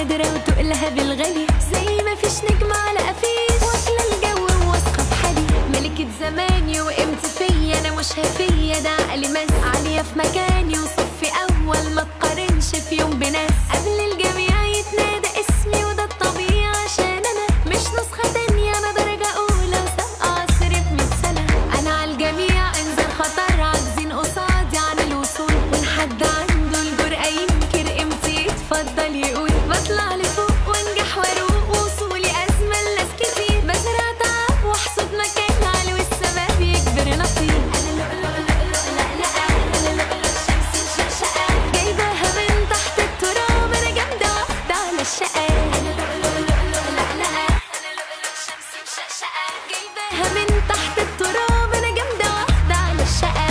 قادرة وتقلها بالغالي زي ما فيش نجم على قفيش واكلة الجو وواثقة في حالي ملكة زماني وقيمتي فيا أنا مش هفية ده عقلي مس عالية في مكاني وصفي أول ما تقارنش في يوم بناس قبل الجميع يتنادى اسمي وده الطبيعي عشان أنا مش نسخة تانية أنا درجة أولى وسابقة عصر في 100 سنة أنا على الجميع انزل خطر عاجزين قصادي عن الوصول وإن حد عنده الجرأة ينكر قيمتي يتفضل يقول بطلع لفوق وانجح واروق وصولي أزمة لناس كتير بزرع تعب واحصد مكان عالي والسماء بيجبر نصيب أنا لؤلؤ لؤلؤ لألأ أنا لؤلؤ شمس مشقشقة جايباها من تحت التراب أنا جامدة واحدة على الشقة أنا لؤلؤ لؤلؤ لألأ أنا لؤلؤ شمس مشقشقة جايباها من تحت التراب أنا جامدة واحدة على الشقة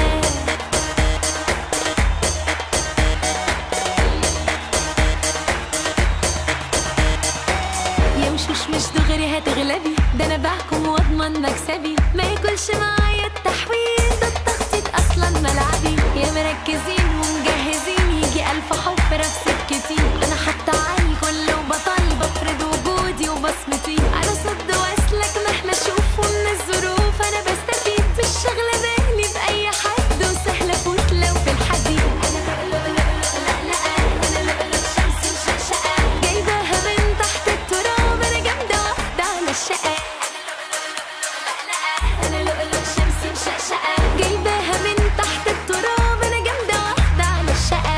يا وشوش مش دغري هتغلبي ده انا بحكم واضمن مكسبي ما ياكلش معايا التحويل ده التخطيط اصلا ملعبي يا مركزين ومجهزين يجي الف حفرة في سكتي انا حتى عالي كل وبطل بفرض وجودي وبصمتي انا صد واسلك مهما اشوف ومن الظروف انا بستفيد مش شغله بالي باي حد وسهله افوت لو في الحديد انا لؤلؤ لؤلؤ لألأ انا لؤلؤ شمس مشقشقه جايباها من تحت التراب انا جامده واحده على الشقه انا لؤلؤ شمس مشقشقه جايباها من تحت التراب انا جامده واحده على الشقه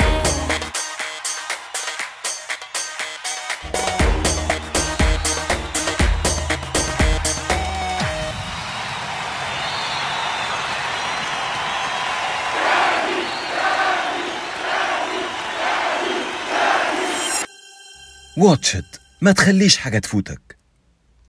واتش إت ما تخليش حاجة تفوتك